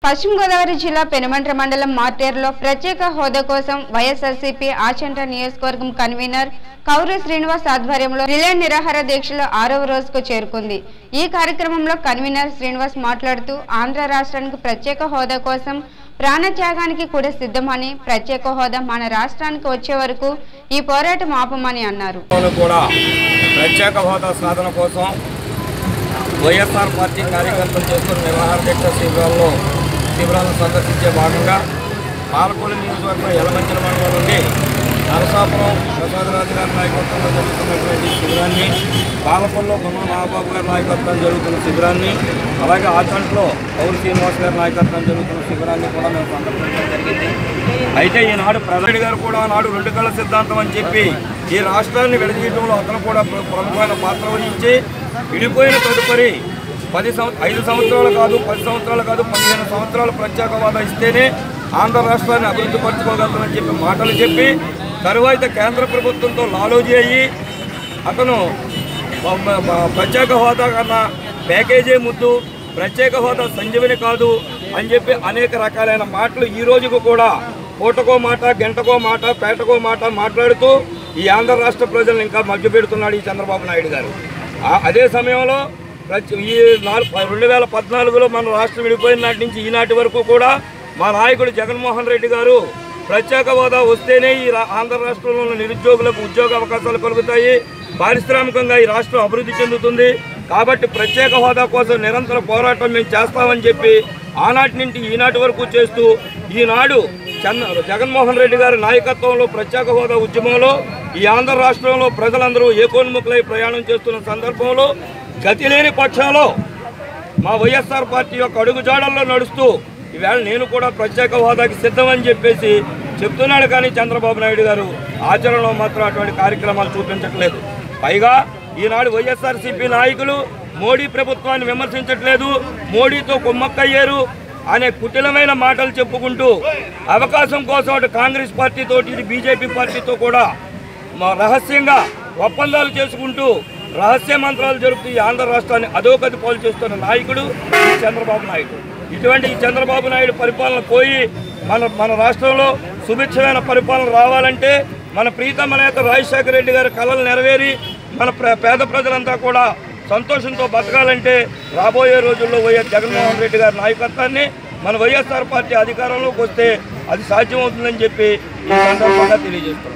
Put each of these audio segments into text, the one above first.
పశ్చిమ గోదావరి జిల్లా పెనుమంట్ర మండలం మార్టేరులో ప్రత్యేక హోదా కోసం వైఎస్ఆర్సీపీ ఆచంట నియోజకవర్గం కన్వీనర్ కౌరు శ్రీనివాస్ ఆధ్వర్యంలో రిలే నిరాహార దీక్షలో ఆరవ రోజుకు చేరుకుంది ఈ కార్యక్రమంలో కన్వీనర్ శ్రీనివాస్ మాట్లాడుతూ ఆంధ్ర రాష్ట్రానికి ప్రత్యేక హోదా కోసం ప్రాణత్యాగానికి కూడా సిద్ధమని ప్రత్యేక హోదా మన రాష్ట్రానికి వచ్చే వరకు ఈ పోరాటం ఆపమని అన్నారు వాళ్ళు కూడా ప్రత్యేక హోదా సాధన కోసం వైఎస్ఆర్ పార్టీ కార్యకర్తలు చేస్తున్న నిరాహార దీక్ష శిబిరాల్లో శిబిరాలను సందర్శించే భాగంగా పాలకొల్లు నియోజకవర్గం యలమంచల మండలం నుండి నరసాపురం ప్రసాదరాజు గారి నాయకత్వంలో జరుగుతున్నటువంటి శిబిరాన్ని పాలకొల్లో గుమ్మ మహాబాబు గారి నాయకత్వం జరుగుతున్న శిబిరాన్ని అలాగే ఆచంట్లో పౌరు శ్రీనివాస్ గారి నాయకత్వం జరుగుతున్న శిబిరాన్ని కూడా మేము సందర్శించడం జరిగింది అయితే ఈనాడు ప్రధాని గారు కూడా నాడు రెండు కళ్ళ సిద్ధాంతం అని చెప్పి ఈ రాష్ట్రాన్ని విడదీయడంలో అతను కూడా ప్ర- ప్రముఖమైన పాత్ర వహించి విడిపోయిన తదుపరి పది సంవ ఐదు సంవత్సరాలు కాదు పది సంవత్సరాలు కాదు పదిహేను సంవత్సరాలు ప్రత్యేక హోదా ఇస్తేనే ఆంధ్ర రాష్ట్రాన్ని అభివృద్ధి పరచుకోగలుగుతామని చెప్పి మాటలు చెప్పి తరువాత కేంద్ర ప్రభుత్వంతో లాలోజీ అయ్యి అతను మ- మ- మ- ప్రత్యేక హోదా కన్నా ప్యాకేజీ ముద్దు ప్రత్యేక హోదా సంజీవని కాదు అని చెప్పి అనేక రకాలైన మాటలు ఈ రోజుకు కూడా పూటకో మాట గంటకో మాట పేటకో మాట మాట్లాడుతూ ఈ ఆంధ్ర రాష్ట్ర ప్రజలను ఇంకా మభ్యపెడుతున్నాడు ఈ చంద్రబాబు నాయుడు గారు ఆ- అదే సమయంలో ప్రతి ఈ నాలుగు రెండు వేల పద్నాలుగులో మన రాష్ట్రం విడిపోయిన నాటి నుంచి ఈనాటి వరకు కూడా మా నాయకుడు జగన్మోహన్ రెడ్డి గారు ప్రత్యేక హోదా వస్తేనే ఈ రా- ఆంధ్ర రాష్ట్రంలో ఉన్న నిరుద్యోగులకు ఉద్యోగ అవకాశాలు కలుగుతాయి పారిశ్రామికంగా ఈ రాష్ట్రం అభివృద్ధి చెందుతుంది కాబట్టి ప్రత్యేక హోదా కోసం నిరంతర పోరాటం మేము చేస్తామని చెప్పి ఆనాటి నుండి ఈనాటి వరకు చేస్తూ ఈనాడు చంద్ర జగన్మోహన్ రెడ్డి గారి నాయకత్వంలో ప్రత్యేక హోదా ఉద్యమంలో ఈ ఆంధ్ర రాష్ట్రంలో ప్రజలందరూ ఏకోన్ముఖులై ప్రయాణం చేస్తున్న సందర్భంలో గతి లేని పక్షంలో మా వైఎస్ఆర్ పార్టీ యొక్క అడుగుజాడల్లో నడుస్తూ ఈవేళ నేను కూడా ప్రత్యేక హోదాకి సిద్ధమని చెప్పేసి చెప్తున్నాడు కానీ చంద్రబాబు నాయుడు గారు ఆచరణలో మాత్రం అటువంటి కార్యక్రమాలు చూపించట్లేదు పైగా ఈనాడు వైఎస్ఆర్సీపీ నాయకులు మోడీ ప్రభుత్వాన్ని విమర్శించట్లేదు మోడీతో కుమ్మక్కయ్యారు అనే కుటిలమైన మాటలు చెప్పుకుంటూ అవకాశం కోసం అటు కాంగ్రెస్ పార్టీతో ఇటు బీజేపీ పార్టీతో కూడా మా రహస్యంగా ఒప్పందాలు చేసుకుంటూ రహస్య మంత్రాలు జరుపుతూ ఈ ఆంధ్ర రాష్ట్రాన్ని అధోగతి పాలు చేస్తున్న నాయకుడు ఈ చంద్రబాబు నాయుడు ఇటువంటి ఈ చంద్రబాబు నాయుడు పరిపాలన పోయి మన మన రాష్ట్రంలో సుభిక్షమైన పరిపాలన రావాలంటే మన ప్రీతమ నేత రాజశేఖర రెడ్డి గారి కళలు నెరవేరి మన ప్ర- పేద ప్రజలంతా కూడా సంతోషంతో బతకాలంటే రాబోయే రోజుల్లో వైఎస్ జగన్మోహన్ రెడ్డి గారి నాయకత్వాన్ని మన వైఎస్ఆర్ పార్టీ అధికారంలోకి వస్తే అది సాధ్యమవుతుందని చెప్పి ఈ సందర్భంగా తెలియజేస్తున్నాను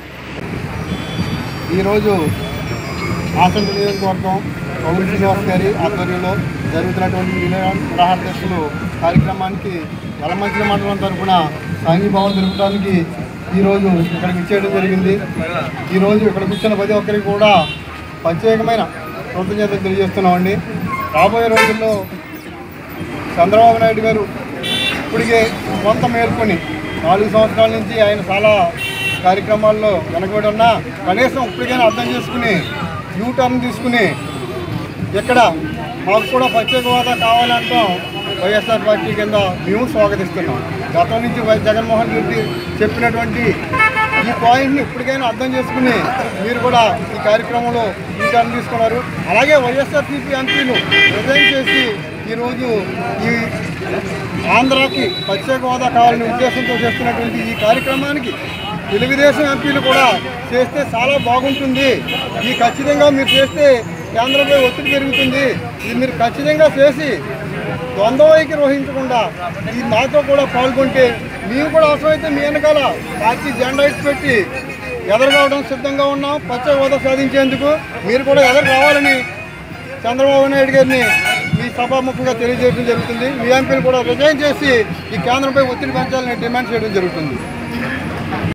ఈరోజు ఆసంత నియోజకవర్గం పౌరు శ్రీనివాస్ గారి ఆధ్వర్యంలో జరుగుతున్నటువంటి నిరాహార దీక్షలు కార్యక్రమానికి యలమంచిల మండలం తరఫున సాంఘీభావం జరపడానికి ఈరోజు ఇక్కడికి ఇచ్చేయడం జరిగింది ఈరోజు ఇక్కడ కూర్చున్న ప్రతి ఒక్కరికి కూడా ప్రత్యేకమైన కృతజ్ఞతలు తెలియజేస్తున్నామండి రాబోయే రోజుల్లో చంద్రబాబు నాయుడు గారు ఇప్పటికే కొంత మేల్కొని నాలుగు సంవత్సరాల నుంచి ఆయన చాలా కార్యక్రమాల్లో వెనకబడి ఉన్నా కనీసం ఇప్పటికైనా అర్థం చేసుకుని యూ టర్న్ తీసుకుని ఇక్కడ మాకు కూడా ప్రత్యేక హోదా కావాలంటాం వైఎస్ఆర్ పార్టీ కింద మేము స్వాగతిస్తున్నాం గతం నుంచి వై జగన్మోహన్ రెడ్డి చెప్పినటువంటి ఈ పాయింట్ని ఇప్పటికైనా అర్థం చేసుకుని మీరు కూడా ఈ కార్యక్రమంలో ఈ టర్న్ తీసుకున్నారు అలాగే వైఎస్ఆర్సీపీ ఎంపీలు రిజైన్ చేసి ఈరోజు ఈ ఆంధ్రాకి ప్రత్యేక హోదా కావాలనే ఉద్దేశంతో చేస్తున్నటువంటి ఈ కార్యక్రమానికి తెలుగుదేశం ఎంపీలు కూడా చేస్తే చాలా బాగుంటుంది ఈ ఖచ్చితంగా మీరు చేస్తే కేంద్రంపై ఒత్తిడి పెరుగుతుంది ఇది మీరు ఖచ్చితంగా చేసి ద్వంద్వ వైఖరి వహించకుండా ఈ మాతో కూడా పాల్గొంటే మేము కూడా అవసరమైతే మీ వెనకాల పార్టీ జెండా ఇచ్చి పెట్టి ఎదురుకోవడం సిద్ధంగా ఉన్నాం ప్రత్యేక హోదా సాధించేందుకు మీరు కూడా ఎదురు రావాలని చంద్రబాబు నాయుడు గారిని మీ సభాముఖంగా తెలియజేయడం జరుగుతుంది మీ ఎంపీలు కూడా రిజైన్ చేసి ఈ కేంద్రంపై ఒత్తిడి పెంచాలని డిమాండ్ చేయడం జరుగుతుంది